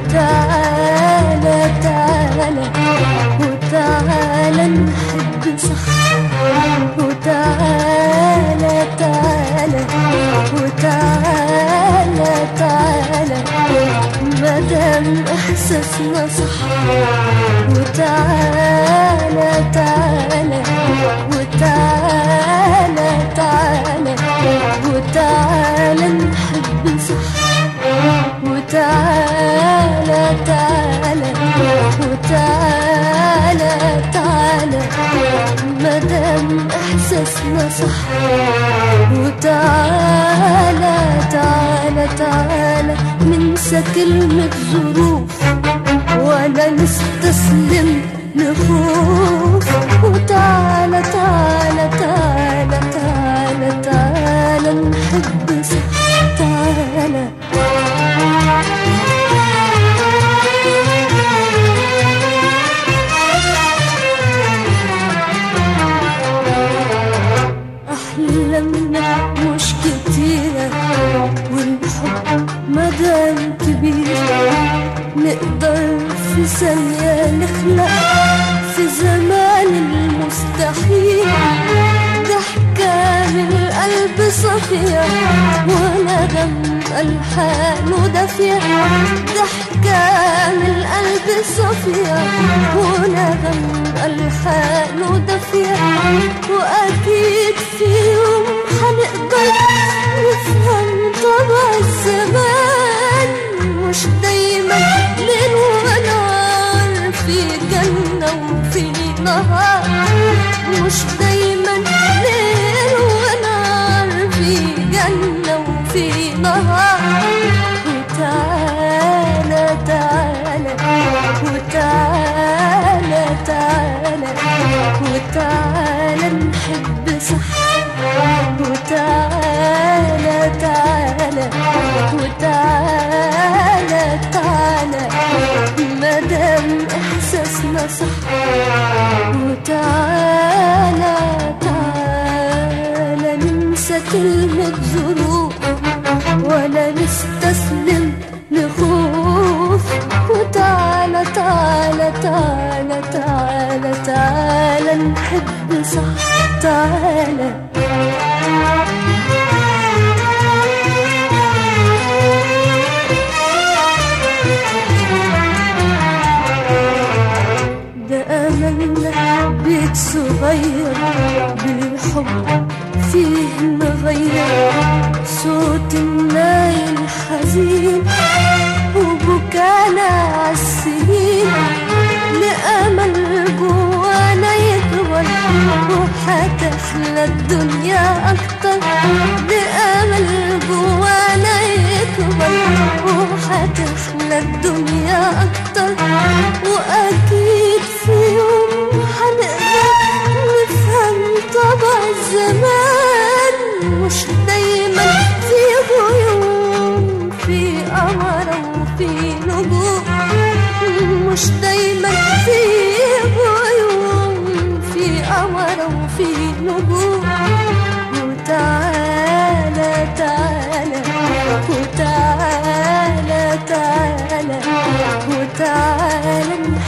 وتعالى تعالى وتعالى نحب صح وتعالى تعالى وتعالى تعالى مدام احساسنا صح وتعالى تعالى وتعالى تعالى وتعالى نحب صح وتعالى تعالى وتعالى تعالى مدام احساسنا صح وتعالى تعالى تعالى ننسى كلمة ظروف ولا نستسلم لخوف وتعالى تعالى تعالى تعالى تعالى نحب صح تعالى أحلامنا مش كتيرة والحب مدام كبير نقدر في ثانية نخلق في زمان المستحيل ضحكة من القلب صافية ونغم ألحان ودافية ضحكة من القلب صافية ونغم ألحان ودافية وأكيد في يوم هنقدر نفهم طبع الزمان مش دايما ليل ونهار في جنة وفي نهار مش دايما ليل ونهار في جنة وفي نهار وتعالى تعالى وتعالى تعالى وتعالى نحب صح وتعالى تعالى وتعالى تعالى مدام احساسنا صح وتعالى تعالى ننسى كلمة ظروف ولا نستسلم لخوف وتعالى تعالى تعالى تعالى تعالى نحب صح تعالى ده أملنا بيت صغير بالحب فيه مغير صوت الناي الحزين وبكانا عالسنين لأمل جوانا يكبر وهتحلى الدنيا أكتر لأمل جوانا يكبر وهتحلى الدنيا أكتر وأكيد في يوم هنقدر نفهم طبع الزمان مش دايما في غيوم في قمر وفي نجوم مش دايما في غيوم في قمر وفي نجوم وتعالى تعالى وتعالى تعالى وتعالى